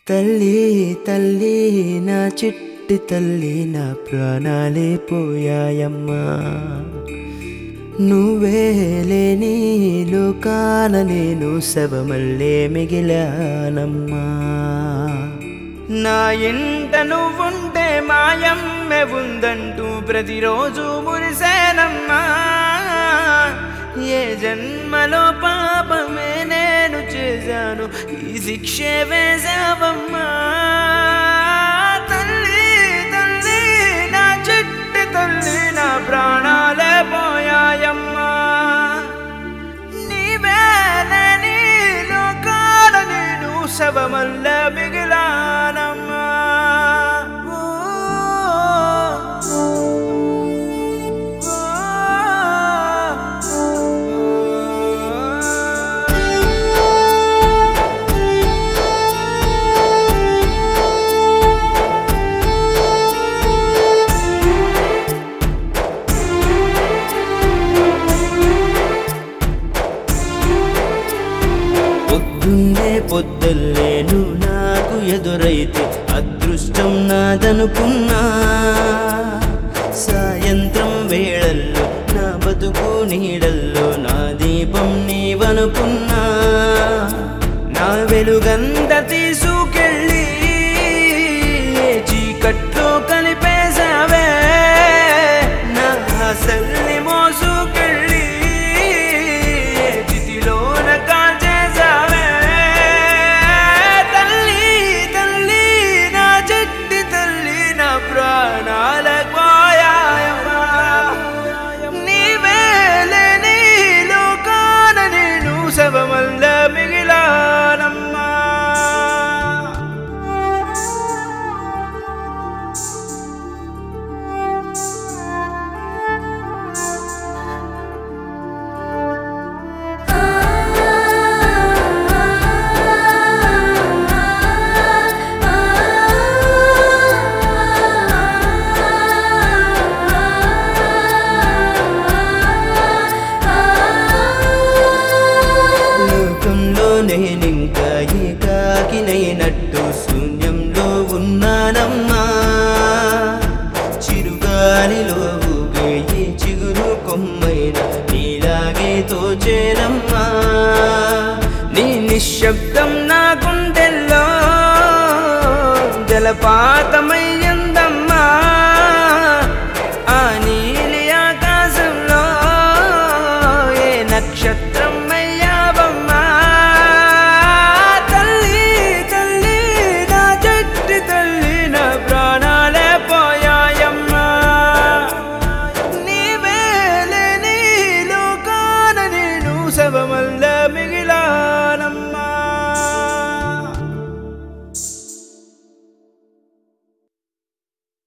తల్లి తల్లి నా చిట్టి తల్లి నా ప్రాణాలే పోయాయమ్మా నువ్వే లేని లోకాన నేను శవమల్లే మిగిలానమ్మా నా ఇంట నువ్వుంటే మాయమ్మె ఉందంటూ ప్రతిరోజు మురిసేనమ్మా ఏ జన్మలో పాపమే నేను చేశాను ఈ శిక్షే వేశావమ్మా తల్లి తల్లి నా చిట్టి తల్లి నా ప్రాణాలే పోయాయమ్మా నీవేలే నీ లోకాల నేను శవమల్ల మిగిలానమ్మా ఓ, పొద్దున్నే పొద్దుల్లేను నాకు ఎదురైతే అదృష్టం నాదనుకున్నా సాయంత్రం వేళల్లో నా బతుకు నీడల్లో నా దీపం నీవనుకున్నా నా వెలుగంత తీసుకెళ్ళి ఏ చీకట్లో కలిపేశావే నా ఆశల్ని మోసుకెళ్ళి ఏ చితిలోన కాల్చేశావే తల్లి తల్లి నా చెట్టి తల్లి నా ప్రాణాల పోయాయమ్మా నీవేలే నీ లోకాన నేను శవమల్ల మిగిలానమ్మా లోకంలో నేనింకా ఏకాకినైనట్టు శూన్యంలో ఉన్నానమ్మా చిరుగాలిలో ఊగే ఈ చిగురు కొమ్మైన నీలాగే తోచేనమ్మా నీ నిశ్శబ్దం నా గుండెల్లో జలపాతమయ్యందమ్మా ఆ నీలి ఆకాశంలో ఏ నక్షత్రం అయ్యావమ్మా తల్లి తల్లి నా జట్టి తల్లి నా ప్రాణాలే పోయాయమ్మా నీవేలే నీ లోకాన నేను శవమల్ల మిగిలా